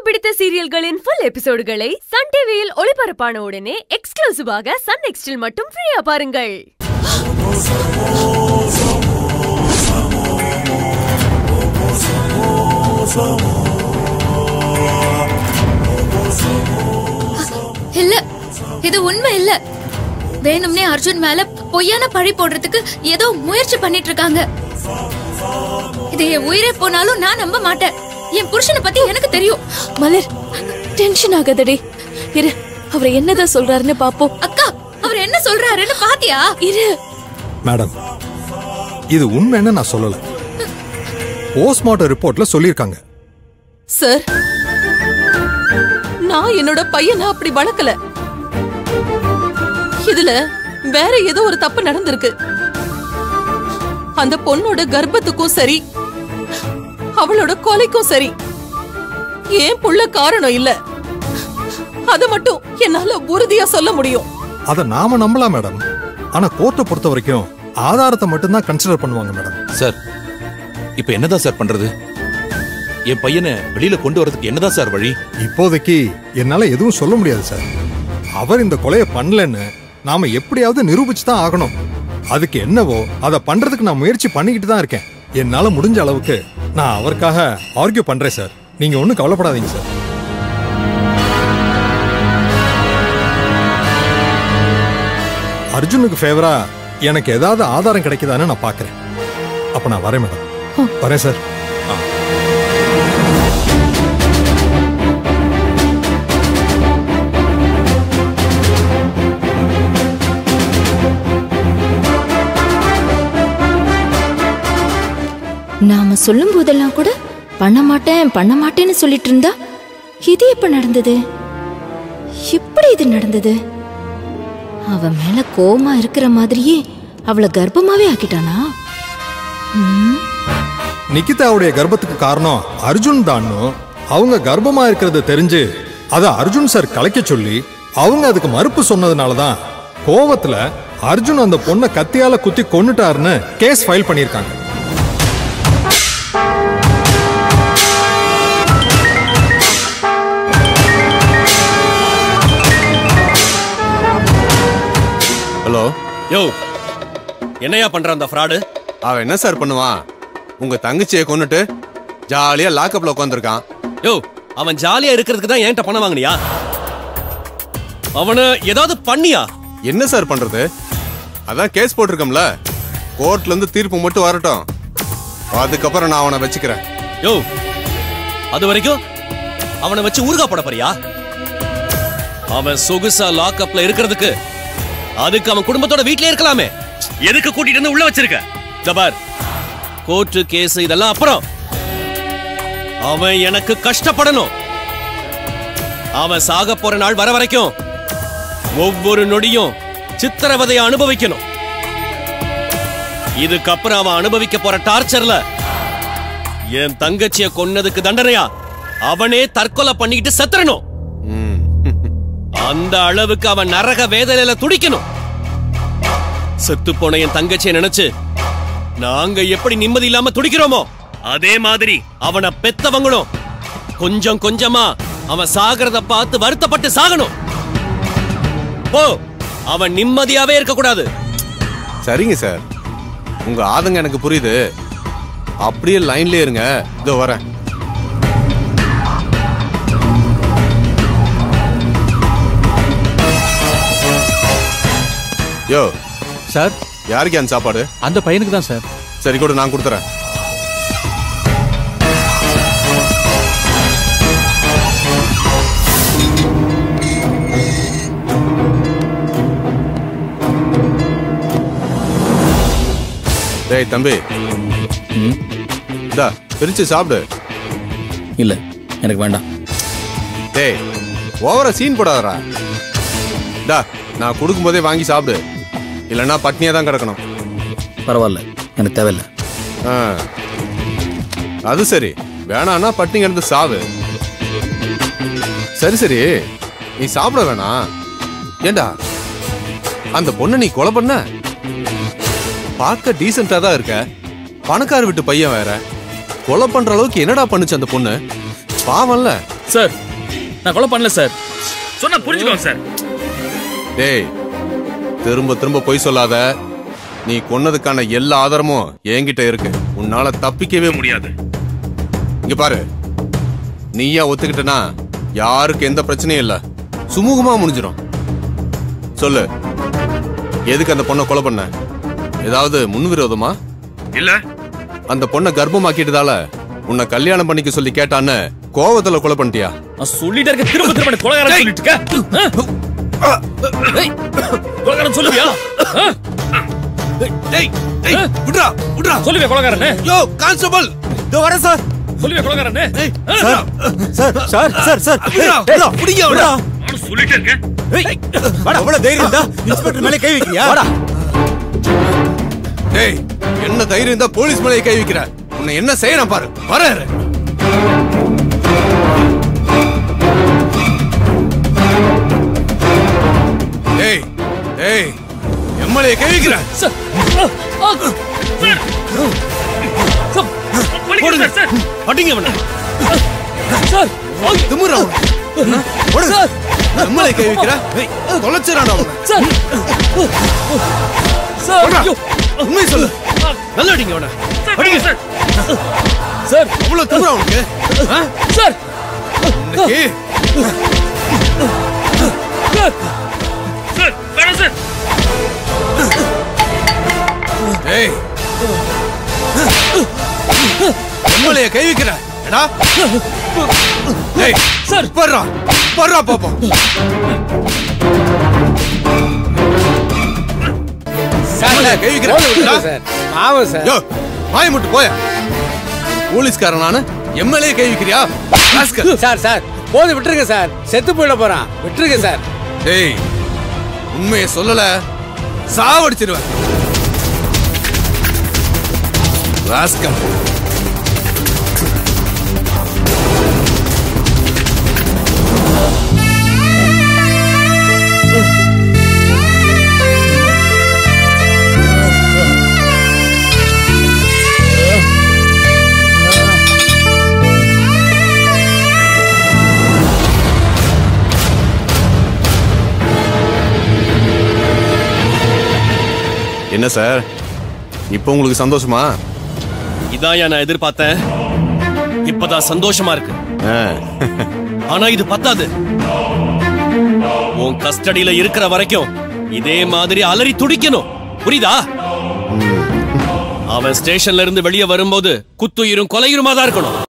பிடித்த சீரியல்களின் full எபிசோடுகளை Sun டிவியில் ஒளிபரப்பான உடனே எக்ஸ்க்ளூசிவாக சன் நெக்ஸ்டில் மட்டும் ஃப்ரீயா பாருங்கள் இல்ல இது உண்மை இல்ல வேணும்னே அர்ஜுன் மேல பொய்யான பழி போடுறதுக்கு ஏதோ முயற்சி பண்ணிட்டு இருக்காங்க இது என் உயிரே போனாலும் நான் நம்ப மாட்டேன் என் புருஷனை பத்தி எனக்கு தெரியும் மலர் டென்ஷன் ஆகாதடி இரு அவர் என்னதான் சொல்றாருன்னு பாப்போம் அக்கா அவர் என்ன சொல்றாருன்னு பாத்தியா இரு மேடம் இது உண்மைன்னு நான் சொல்லல போஸ்ட்மார்ட்டம் ரிப்போர்ட்ல சொல்லியிருக்காங்க சார் நான் என்னோட பையனை அப்படி வளர்க்கல இதுல வேற ஏதோ ஒரு தப்பு நடந்திருக்கு அந்த பொண்ணோட கர்ப்பத்துக்கும் சரி அவளோட கொலைக்கும் சரி ஏன் புள்ள காரணம் இல்ல அது மட்டும் என்னால உறுதியா சொல்ல முடியும் அதை நாம நம்பலாம் மேடம் ஆனா கோர்ட்டை பொறுத்த வரைக்கும் ஆதாரத்தை மட்டும்தான் கன்சிடர் பண்ணுவாங்க மேடம் சார் இப்ப என்னதான் சார் பண்றது என் பையனை வெளியில கொண்டு வரதுக்கு என்னதான் சார் வழி இப்போதைக்கு என்னால எதுவும் சொல்ல முடியாது சார் அவர் இந்த கொலையை பண்ணலன்னு நாம எப்படியாவது நிரூபிச்சு தான் ஆகணும் அதுக்கு என்னவோ அதை பண்றதுக்கு நான் முயற்சி பண்ணிக்கிட்டு தான் இருக்கேன் என்னால முடிஞ்ச அளவுக்கு நான் அவருக்காக ஆர்கியூ பண்றேன் சார் நீங்க ஒன்றும் கவலைப்படாதீங்க சார் அர்ஜுனுக்கு ஃபேவரா எனக்கு ஏதாவது ஆதாரம் கிடைக்குதான்னு நான் பார்க்கறேன் அப்ப நான் வரேன் மேடம் வரேன் சார் நாம சொல்லும் போதெல்லாம் கூட பண்ண மாட்டேன் பண்ண மாட்டேன்னு சொல்லிட்டு இருந்தா இது எப்ப நடந்தது எப்படி இது நடந்தது அவ மேல கோவமா இருக்கிற மாதிரியே அவளை கர்ப்பமாவே ஆக்கிட்டானா ம், நிகிதாவுடைய கர்ப்பத்துக்கு காரணம் அர்ஜுன் தான்னு அவங்க கர்ப்பமா இருக்கிறது தெரிஞ்சு அத அர்ஜுன் சார் கலைக்க சொல்லி அவங்க அதுக்கு மறுப்பு சொன்னதுனால தான் கோவத்துல அர்ஜுன் அந்த பொண்ணை கத்தியால குத்தி கொன்னுட்டாருன்னு கேஸ் ஃபைல் பண்ணியிருக்காங்க ஹலோ யோ என்னையா பண்ற அந்த ஃப்ராடு அவன் என்ன சார் பண்ணுவான் உங்க தங்கச்சியை கொன்னுட்டு ஜாலியா லாக்கப்ல உட்காந்துருக்கான் யோ அவன் ஜாலியா இருக்கிறதுக்கு தான் என்கிட்ட பணம் வாங்குனியா அவனை ஏதாவது பண்ணியா என்ன சார் பண்றது அதான் கேஸ் போட்டிருக்கோம்ல கோர்ட்ல இருந்து தீர்ப்பு மட்டும் வரட்டும் அதுக்கப்புறம் நான் அவனை வச்சுக்கிறேன் யோ அது வரைக்கும் அவனை வச்சு ஊறுகா போட போறியா அவன் சொகுசா லாக்அப்ல இருக்கிறதுக்கு அதுக்கு அவன் குடும்பத்தோட வீட்லயே இருக்கலாமே எதுக்கு கூட்டிட்டு வந்து உள்ள வச்சிருக்க ஜபார் கோர்ட்டு கேஸ் இதெல்லாம் அப்புறம் அவன் எனக்கு கஷ்டப்படணும் அவன் சாக போற நாள் வர வரைக்கும் ஒவ்வொரு நொடியும் சித்திரவதையை அனுபவிக்கணும் இதுக்கப்புறம் அவன் அனுபவிக்க போற டார்ச்சர்ல என் தங்கச்சிய கொன்னதுக்கு தண்டனையா அவனே தற்கொலை பண்ணிக்கிட்டு செத்துறணும் ம். அந்த அளவுக்கு அவன் நரக வேதனையில துடிக்கணும் செத்து போன என் தங்கச்சியை நினைச்சு நாங்க எப்படி நிம்மதி இல்லாம துடிக்கிறோமோ அதே மாதிரி அவனை பெத்தவங்களும் கொஞ்சம் கொஞ்சமா அவன் சாகிறத பார்த்து வருத்தப்பட்டு சாகணும் போ அவன் நிம்மதியாவே இருக்க கூடாது சரிங்க சார் உங்க ஆதங்கம் எனக்கு புரியுது அப்படியே லைன்லயே இருங்க இதோ வரேன் யோ சார் யாருக்கு அந்த சாப்பாடு அந்த பையனுக்கு தான் சார் சரி கூட நான் கொடுத்துறேன் டேய் தம்பி இந்தா பிரிச்சு சாப்பிடு இல்ல எனக்கு வேண்டாம் டேய் ஓவரா சீன் போடாதடா டா நான் கொடுக்கும்போதே வாங்கி சாப்பிடு இல்லைன்னா பட்னியா தான் கிடக்கணும் பரவாயில்ல எனக்கு தேவையில்ல ஆ. அது சரி வேணான்னா பட்டினி கிடந்து சாவு சரி சரி நீ சாப்பிட வேணாம் ஏண்டா அந்த பொண்ணை நீ கொலை பண்ண பார்க்க டீசெண்டா தான் இருக்க பணக்கார வீட்டு பையன் வேற கொலை பண்ற அளவுக்கு என்னடா பண்ணுச்சு அந்த பொண்ணு பாவம்ல சார் நான் கொலை பண்ணல சார் சொன்னா புரிஞ்சுக்கோங்க சார் டேய் திரும்ப திரும்ப பொய் சொல்லாத நீ கொன்னதுக்கான எல்லா ஆதாரமும் என்கிட்ட இருக்கு உன்னால தப்பிக்கவே முடியாது இங்க பாரு நீயா ஒத்துக்கிட்டனா யாருக்கு எந்த பிரச்சனையும் இல்ல சுமூகமா முடிஞ்சிடும் சொல்லு எதுக்கு அந்த பொண்ணை கொலை பண்ண ஏதாவது முன்விரோதமா இல்ல அந்த பொண்ணை கர்ப்பமாக்கிட்டதால உன்னை கல்யாணம் பண்ணிக்க சொல்லி கேட்டான்னு கோவத்துல கொலை பண்ணிட்டியா நான் சொல்லிட்டே இருக்க திரும்ப திரும்ப எனக்கு கொலைகாரன் சொல்லிட்டு இருக்க ஆ? ஏய், கொலைகாரன் சொல்லுவியா ஆ? டேய் டேய் விட்றா விட்றா சொல்லுவியா கொலைகாரன் யோ கான்ஸ்டபிள் இதோ வரேன் சார் சொல்லுவியா கொலைகாரன் sir sir sir sir sir விட்றா, விட்றா, பிடிங்க அவனை. சொல்லிட்டே இருக்கேன் ஏய், வாடா அவ்வளவு தைரியம் இருந்தா இன்ஸ்பெக்டர் மேலே கை வைக்கிறியா வாடா டேய் என்ன தைரியம் இருந்தா போலீஸ் மேலே கை வைக்கிற உன்னை என்ன செய்யணும் பாரு வர டேய் டேய் எம்எல்ஏ கை வைக்கிற சார் ஆ, ஆ, சார் சார், வலிக்குது சார், சார். அடிங்க அவனை சார் ஆ, திமுறா சார் எம்எல்ஏ கை வைக்கிற தொலைச்சிடான் அவனை சார் சார் போடா. ஐயோ. உண்மை சொல்லு நல்லா அடிங்க அவனை சார், வேணாம் சார் சார் அவ்வளவு திமுறா அவனுக்கு ஆ? சார் இன்னைக்கு சார் சார் வேணாம் சார் டேய் எம்எல்ஏ கை வைக்கிற எடா டேய் சார் பர்றா பர்றா பாப்போம் எம்எல்ஏ கை வைக்கிற சார் ஆமாம் சார் யோ வாய் முட்டு போய போலீஸ்காரன் நானு எம்எல்ஏ கை வைக்கிறியா ராஸ்கல். சார் சார் போது விட்டுருங்க சார் செத்து போயிட போறான் விட்டுருங்க சார் டேய் உண்மையை சொல்லல சாவடிச்சிருவேன் ராஸ்கல் என்ன சார் இப்போ உங்களுக்கு சந்தோஷமா இதான் நான் எதிர்பார்த்தேன் இப்பதான் சந்தோஷமா இருக்கு ஆ. ஆனா இது பத்தாது உன் கஸ்டடியில இருக்கிற வரைக்கும் இதே மாதிரி அலறி துடிக்கணும் புரியுதா அவன் ஸ்டேஷன்ல இருந்து வெளியே வரும்போது குத்துயிரும் கொலையுருமா தான் இருக்கணும்